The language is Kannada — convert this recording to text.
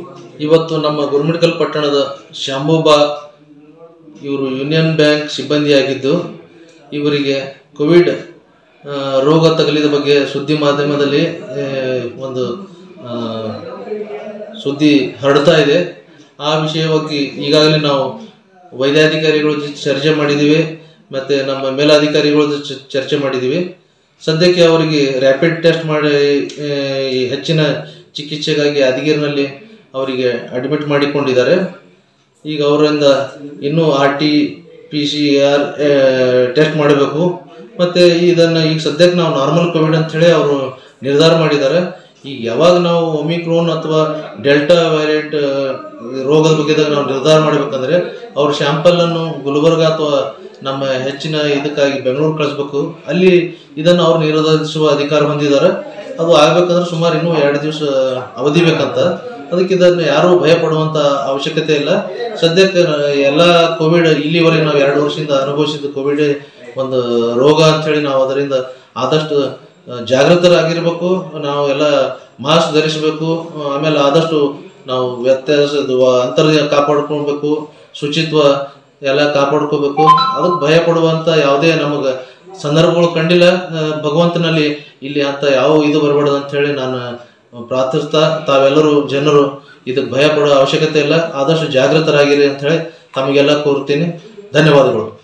ಇವತ್ತು ನಮ್ಮ ಗುರುಮಿಡ್ಕಲ್ ಪಟ್ಟಣದ ಶಾಂಬೋಬಾ ಇವರು ಯೂನಿಯನ್ ಬ್ಯಾಂಕ್ ಸಿಬ್ಬಂದಿಯಾಗಿದ್ದು ಇವರಿಗೆ ಕೋವಿಡ್ ಆ, ರೋಗ ತಗುಲಿದ ಬಗ್ಗೆ ಸುದ್ದಿ ಮಾಧ್ಯಮದಲ್ಲಿ ಆ, ಒಂದು ಆ, ಸುದ್ದಿ ಹರಡ್ತಾ ಇದೆ ಆ ವಿಷಯವಾಗಿ ಈಗಾಗಲೇ ನಾವು ವೈದ್ಯಾಧಿಕಾರಿಗಳ ಜೊತೆ ಚರ್ಚೆ ಮಾಡಿದ್ದೀವಿ ಮತ್ತು ನಮ್ಮ ಮೇಲಾಧಿಕಾರಿಗಳ ಜೊತೆ ಚ- ಚರ್ಚೆ ಮಾಡಿದ್ದೀವಿ ಸದ್ಯಕ್ಕೆ ಅವರಿಗೆ ರ್ಯಾಪಿಡ್ ಟೆಸ್ಟ್ ಮಾಡಿ ಆ, ಈ ಹೆಚ್ಚಿನ ಚಿಕಿತ್ಸೆಗಾಗಿ ಯಾದಗಿರಿನಲ್ಲಿ ಅವರಿಗೆ ಅಡ್ಮಿಟ್ ಮಾಡಿಕೊಂಡಿದ್ದಾರೆ ಈಗ ಅವರಿಂದ ಇನ್ನೂ R T P C R test ಮಾಡಬೇಕು ಮತ್ತು ಇದನ್ನು ಈಗ ಸದ್ಯಕ್ಕೆ ನಾವು ನಾರ್ಮಲ್ ಕೋವಿಡ್ ಅಂಥೇಳಿ ಅವರು ನಿರ್ಧಾರ ಮಾಡಿದ್ದಾರೆ ಈಗ ಯಾವಾಗ ನಾವು ಒಮಿಕ್ರೋನ್ ಅಥವಾ ಡೆಲ್ಟಾ ವೇರಿಯಂಟ್ ರೋಗದ ಬಗ್ಗೆ ನಾವು ನಿರ್ಧಾರ ಮಾಡಬೇಕಂದ್ರೆ ಅವ್ರ ಸ್ಯಾಂಪಲನ್ನು ಗುಲ್ಬರ್ಗ ಅಥವಾ ನಮ್ಮ ಹೆಚ್ಚಿನ ಇದಕ್ಕಾಗಿ ಬೆಂಗಳೂರು ಕಳಿಸ್ಬೇಕು ಅಲ್ಲಿ ಇದನ್ನು ಅವ್ರು ನಿರ್ಧರಿಸುವ ಅಧಿಕಾರ ಹೊಂದಿದ್ದಾರೆ ಅದು ಆಗ್ಬೇಕಂದ್ರೆ ಸುಮಾರು ಇನ್ನೂ ಎರಡು ದಿವಸ ಅವಧಿ ಬೇಕಂತ ಅದಕ್ಕೆ ಇದನ್ನು ಯಾರೂ ಭಯ ಪಡುವಂತ ಅವಶ್ಯಕತೆ ಇಲ್ಲ ಸದ್ಯಕ್ಕೆ ಎಲ್ಲ ಕೋವಿಡ್ ಇಲ್ಲಿವರೆಗೆ ನಾವು ಎರಡು ವರ್ಷದಿಂದ ಅನುಭವಿಸಿದ ಕೋವಿಡ್ ಒಂದು ರೋಗ ಅಂಥೇಳಿ ನಾವು ಅದರಿಂದ ಆದಷ್ಟು ಆ, ಜಾಗೃತರಾಗಿರ್ಬೇಕು ನಾವು ಎಲ್ಲ ಮಾಸ್ಕ್ ಧರಿಸಬೇಕು ಆಮೇಲೆ ಆದಷ್ಟು ನಾವು ವ್ಯತ್ಯಾಸದ ಅಂತರ ಕಾಪಾಡ್ಕೊಳ್ಬೇಕು ಶುಚಿತ್ವ ಎಲ್ಲ ಕಾಪಾಡ್ಕೋಬೇಕು ಅದಕ್ಕೆ ಭಯ ಪಡುವಂತ ಯಾವುದೇ ನಮಗೆ ಸಂದರ್ಭಗಳು ಕಂಡಿಲ್ಲ ಆ, ಭಗವಂತನಲ್ಲಿ ಇಲ್ಲಿ ಅಂತ ಯಾವ ಇದು ಬರಬಾರ್ದು ಅಂತ ಹೇಳಿ ನಾನು ಪ್ರಾರ್ಥಿಸ್ತಾ ತಾವೆಲ್ಲರೂ ಜನರು ಇದಕ್ಕೆ ಭಯ ಪಡೋ ಅವಶ್ಯಕತೆ ಇಲ್ಲ ಆದಷ್ಟು ಜಾಗೃತರಾಗಿರಿ ಅಂತ ಹೇಳಿ ತಮಗೆಲ್ಲ ಕೋರ್ತೀನಿ ಧನ್ಯವಾದಗಳು